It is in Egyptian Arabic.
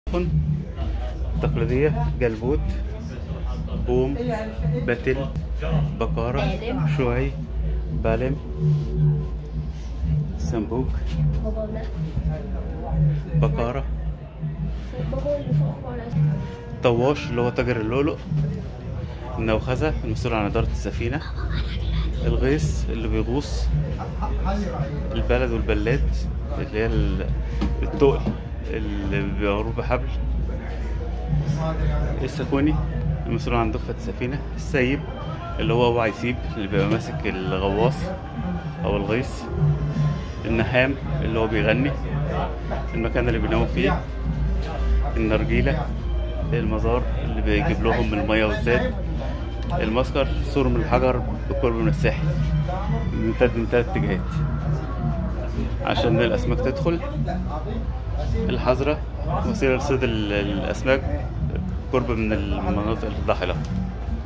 تقليدية جلبوت بوم بتل بقارة بالم. شوي بالم سمبوك بابا بقارة بابا اللي فوق ولا طواش اللي هو تاجر اللؤلؤ النوخزة المسؤول عن إدارة السفينة الغيث اللي بيغوص البلد والبلاد اللي هي ال- التقل اللي بيغروه بحبل السكوني المسؤول عن دفة السفينة السيب اللي هو اوعى يسيب اللي بيبقى ماسك الغواص أو الغيث النهام اللي هو بيغني المكان اللي بيناموا فيه النرجيلة المزار اللي بيجيب لهم المية والزيت المسكر سور من الحجر بقرب من الساحل ممتد من ثلاث اتجاهات عشان الأسماك تدخل الحظرة وسيلة لصيد ال- الأسماك قرب من المناطق الضاحلة